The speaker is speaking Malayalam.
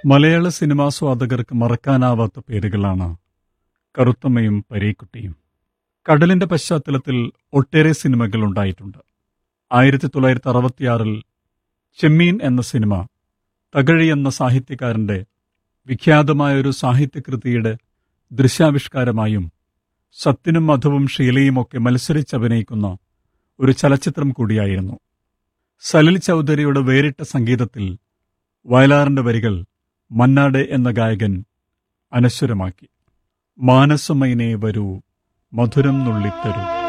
മലയാള സിനിമാസ്വാദകർക്ക് മറക്കാനാവാത്ത പേരുകളാണ് കറുത്തമ്മയും പരീക്കുട്ടിയും കടലിന്റെ പശ്ചാത്തലത്തിൽ ഒട്ടേറെ സിനിമകൾ ഉണ്ടായിട്ടുണ്ട് ആയിരത്തി തൊള്ളായിരത്തി അറുപത്തിയാറിൽ ചെമ്മീൻ എന്ന സിനിമ തകഴി എന്ന സാഹിത്യകാരന്റെ വിഖ്യാതമായൊരു സാഹിത്യകൃതിയുടെ ദൃശ്യാവിഷ്കാരമായും സത്യനും മധുവും ഷീലയുമൊക്കെ മത്സരിച്ചഭിനയിക്കുന്ന ഒരു ചലച്ചിത്രം കൂടിയായിരുന്നു സലിൽ ചൗധരിയുടെ വേറിട്ട സംഗീതത്തിൽ വയലാറിന്റെ വരികൾ മന്നാടെ എന്ന ഗായകൻ അനശ്വരമാക്കി മാനസമൈനെ വരൂ മധുരം നുള്ളിത്തരൂ